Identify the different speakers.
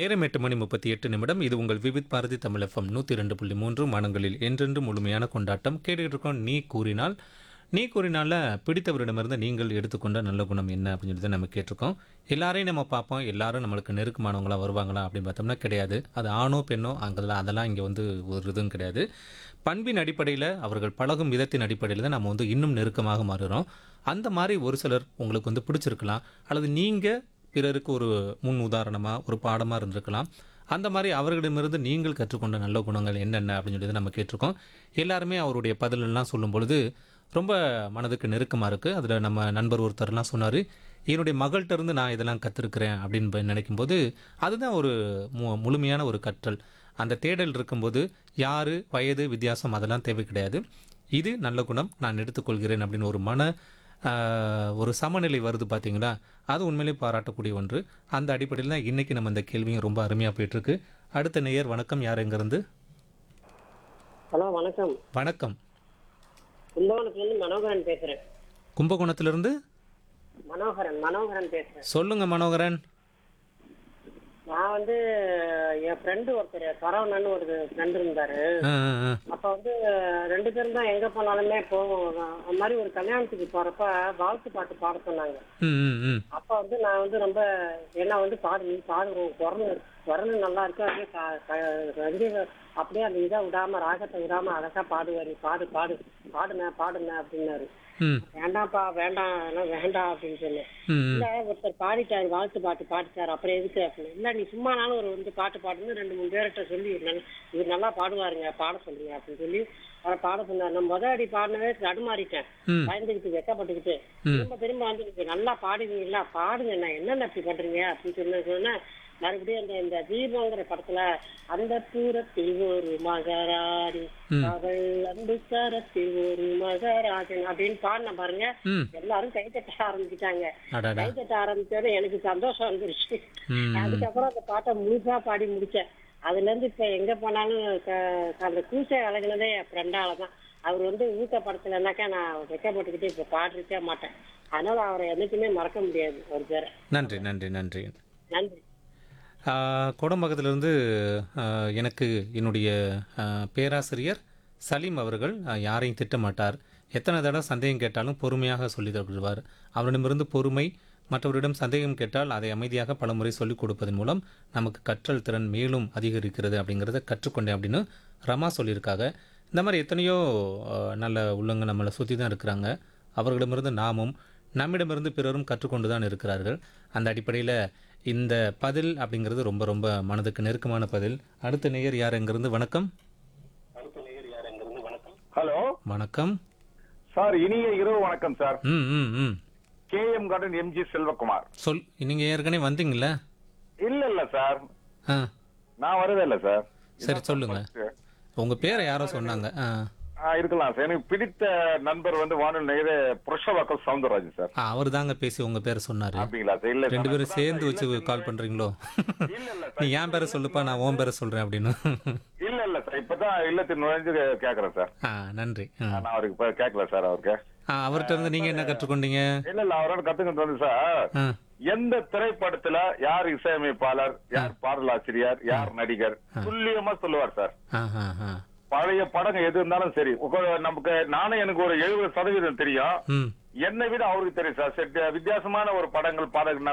Speaker 1: நேரம் எட்டு மணி முப்பத்தி எட்டு நிமிடம் இது உங்கள் விவித் பாரதி தமிழ் எஃப்எம் நூற்றி ரெண்டு புள்ளி மூன்று மனங்களில் என்றென்று முழுமையான கொண்டாட்டம் கேட்டுக்கிட்டு இருக்கோம் நீ கூறினால் நீ கூறினால பிடித்தவரிடமிருந்து நீங்கள் எடுத்துக்கொண்ட நல்ல குணம் என்ன அப்படின்னு சொல்லி தான் நம்ம கேட்டிருக்கோம் எல்லாரையும் நம்ம பார்ப்போம் எல்லாரும் நம்மளுக்கு நெருக்கமானவங்களா வருவாங்களா அப்படின்னு பார்த்தோம்னா கிடையாது அது ஆணோ பெண்ணோ அங்கெல்லாம் அதெல்லாம் இங்கே வந்து ஒரு இதுவும் கிடையாது பண்பின் அடிப்படையில் அவர்கள் பழகும் விதத்தின் அடிப்படையில் தான் நம்ம வந்து இன்னும் நெருக்கமாக மாறுறோம் அந்த மாதிரி ஒரு சிலர் உங்களுக்கு வந்து பிடிச்சிருக்கலாம் அல்லது நீங்கள் பிறருக்கு ஒரு முன் உதாரணமாக ஒரு பாடமாக இருந்திருக்கலாம் அந்த மாதிரி அவர்களிடமிருந்து நீங்கள் கற்றுக்கொண்ட நல்ல குணங்கள் என்னென்ன அப்படின்னு சொல்லி நம்ம கேட்டிருக்கோம் எல்லாருமே அவருடைய பதிலெல்லாம் சொல்லும் பொழுது ரொம்ப மனதுக்கு நெருக்கமாக இருக்குது அதில் நம்ம நண்பர் ஒருத்தர்லாம் சொன்னார் என்னுடைய மகள்கிட்ட இருந்து நான் இதெல்லாம் கற்றுருக்கிறேன் அப்படின்னு நினைக்கும் போது அதுதான் ஒரு மு முழுமையான ஒரு கற்றல் அந்த தேடல் இருக்கும்போது யார் வயது வித்தியாசம் அதெல்லாம் தேவை கிடையாது இது நல்ல குணம் நான் எடுத்துக்கொள்கிறேன் அப்படின்னு ஒரு மன ஆஹ், ஒரு சமநிலை வருது பார்த்தீங்களா அது உண்மையிலே பாராட்டக்கூடிய ஒன்று அந்த அடிப்படையில் தான் இன்றைக்கி நம்ம இந்த கேள்வியும் ரொம்ப அருமையாக போயிட்டுருக்கு அடுத்த நேயர் வணக்கம் யார் எங்கேருந்து
Speaker 2: ஹலோ வணக்கம்
Speaker 1: வணக்கம்
Speaker 2: கும்பகோணத்துலேருந்து மனோகரன் பேசுறேன்
Speaker 1: கும்பகோணத்திலிருந்து
Speaker 2: மனோகரன் மனோகரன் பேசுறேன்
Speaker 1: சொல்லுங்க மனோகரன்
Speaker 2: நான் வந்து என் ஃப்ரெண்டு ஒருத்தர் சரவணன் ஒரு ஃப்ரெண்டு இருந்தாரு
Speaker 1: ஆ ஆ, ஆ.
Speaker 2: அப்ப வந்து ரெண்டு பேரும் தான் எங்க போனாலுமே போவோம் அந்த மாதிரி ஒரு கல்யாணத்துக்கு போறப்ப வாழ்த்து பாட்டு பாட சொன்னாங்க
Speaker 1: ம் ம் ம்
Speaker 2: அப்ப வந்து நான் வந்து ரொம்ப என்ன வந்து பாடு நீ பாடு குரல் குரல் நல்லா இருக்கு அப்படியே க- க- வந்து அப்படியே அந்த இதை விடாம ராகத்தை விடாம அழகா பாடுவாரு பாடு பாடு பாடுன பாடுன அப்படின்னாரு
Speaker 1: ம்
Speaker 2: வேண்டாம்ப்பா வேண்டாம் அதெல்லாம் வேண்டாம் அப்படின்னு சொன்னேன்
Speaker 1: ம் ம்.
Speaker 2: இல்ல ஒருத்தர் பாடிட்டாரு வாழ்த்து பாட்டு பாடிட்டாரு அப்புறம் எதுக்கு அப்படின்னு இல்ல நீ சும்மானாலும் ஒரு வந்து பாட்டு பாடுன்னு ரெண்டு மூணு பேர்கிட்ட சொல்லி இவர் நல்ல- இவர் நல்லா பாடுவாருங்க பாட சொல்லுங்க அப்படின்னு சொல்லி அவரை பாட சொன்னார் நான் முத அடி பாடினவே தடுமாறிட்டேன்
Speaker 1: ம்.
Speaker 2: பயந்துக்கிட்டு வெக்கப்பட்டுக்கிட்டு திரும்ப திரும்ப வந்து நீங்க நல்லா பாடுவீங்களா பாடுங்க நான் என்னென்ன அப்படி பண்றீங்க அப்படின்னு சொல்லி சொன்னேன் மறுபடியும் அந்த இந்த தீபங்கிற படத்துல அந்த தூரத்தில் ஒரு மகராடி
Speaker 1: ம்.
Speaker 2: அவள் அன்பு சரத்தில் ஒரு மகராஜன் அப்படின்னு பாடின பாருங்க
Speaker 1: ம்
Speaker 2: எல்லாரும் கை தட்ட ஆரம்பிச்சிட்டாங்க
Speaker 1: அடாடா
Speaker 2: கை தட்ட ஆரம்பிச்சோட எனக்கு சந்தோஷம் வந்துருச்சு
Speaker 1: ம்
Speaker 2: அதுக்கப்புறம் அந்த பாட்டை முழுசா பாடி முடிச்சேன் அதுல இருந்து இப்ப எங்க போனாலும் க- அந்த கூசை அழகுனதே என் ஃப்ரெண்டால தான் அவர் வந்து ஊக்கப்படுத்தலைன்னாக்கா நான் வெக்கப்பட்டுக்கிட்டு இப்ப பாடிருக்கே மாட்டேன் அதனால அவரை என்னைக்குமே மறக்க முடியாது ஒரு பேரை
Speaker 1: நன்றி நன்றி நன்றி
Speaker 2: நன்றி
Speaker 1: ஆஹ், கோடம்பாக்கத்திலிருந்து ஆஹ், எனக்கு என்னுடைய ஆஹ், பேராசிரியர் சலீம் அவர்கள் ஆஹ், யாரையும் திட்டமாட்டார் எத்தனை தடவை சந்தேகம் கேட்டாலும் பொறுமையாக சொல்லி தருவார் அவரிடமிருந்து பொறுமை மற்றவரிடம் சந்தேகம் கேட்டால் அதை அமைதியாக பலமுறை சொல்லிக் கொடுப்பதன் மூலம் நமக்கு கற்றல் திறன் மேலும் அதிகரிக்கிறது அப்படிங்கிறத கற்றுக்கொண்டேன் அப்படின்னு ரமா சொல்லியிருக்காங்க இந்த மாதிரி எத்தனையோ ஆஹ், நல்ல உள்ளங்க நம்மளை சுற்றி தான் இருக்கிறாங்க அவர்களிடமிருந்து நாமும் நம்மிடமிருந்து பிறரும் கற்றுக்கொண்டு தான் இருக்கிறார்கள் அந்த அடிப்படையில் இந்த பதில் அப்படிங்கிறது ரொம்ப ரொம்ப மனதுக்கு நெருக்கமான பதில் அடுத்த நேயர் யார் எங்கிருந்து வணக்கம்
Speaker 3: ஹலோ
Speaker 1: வணக்கம்
Speaker 3: சார் இனிய இரவு வணக்கம் சார்
Speaker 1: ம் ம் ம்
Speaker 3: K M garden MG Selvakumar
Speaker 1: சொல் நீங்கள் ஏற்கனவே வந்தீங்களா
Speaker 3: இல்ல இல்ல சார்
Speaker 1: ஆ
Speaker 3: நான் வரவே இல்ல சார்
Speaker 1: சரி சொல்லுங்க உங்கள் பேரை யாரோ சொன்னாங்க ஆ
Speaker 3: ஆ, இருக்கலாம் சார் எனக்கு பிடித்த நண்பர் வந்து வானொலி நேயரே புருஷவாக்கல் சவுந்தரராஜன் சார்
Speaker 1: அவர் தாங்க பேசி உங்கள் பேரை சொன்னார்
Speaker 3: அப்படிங்களா சார் இல்ல
Speaker 1: ரெண்டு
Speaker 3: சார்.
Speaker 1: பேரும் சேர்ந்து வச்சு கால் பண்ணுறீங்களோ
Speaker 3: இல்ல இல்ல
Speaker 1: நீ என் பேரை சொல்லுப்பா நான் உன் பேரை சொல்கிறேன் அப்படின்னு
Speaker 3: இல்ல இல்ல சார் இப்பதான் இல்லத்தில் நுழைஞ்சு கேக்குறேன் சார்
Speaker 1: ஆ நன்றி ஆ
Speaker 3: நான் அவருக்கு இப்ப கேட்கல சார் அவருக்கு
Speaker 1: ஆ, அவர்கிட்ட இருந்து நீங்கள் என்ன கற்றுக்கொண்டீங்க
Speaker 3: இல்ல இல்ல அவரோட கத்துக்கிட்டு வந்து சார்
Speaker 1: ஆ
Speaker 3: எந்த திரைப்படத்துல யார் இசையமைப்பாளர் யார் பாடலாசிரியர் யார் நடிகர் துல்லியமா சொல்லுவார் சார்
Speaker 1: ஆ ஆ ஆ
Speaker 3: பழைய படங்க எது இருந்தாலும் சரி உங்க- நமக்கு நானும் எனக்கு ஒரு எழுபது சதவீதம் தெரியும்
Speaker 1: ம்
Speaker 3: என்னை விட அவருக்கு தெரியும் சார் சரி, வித்தியாசமான ஒரு படங்கள் பாடல்கள்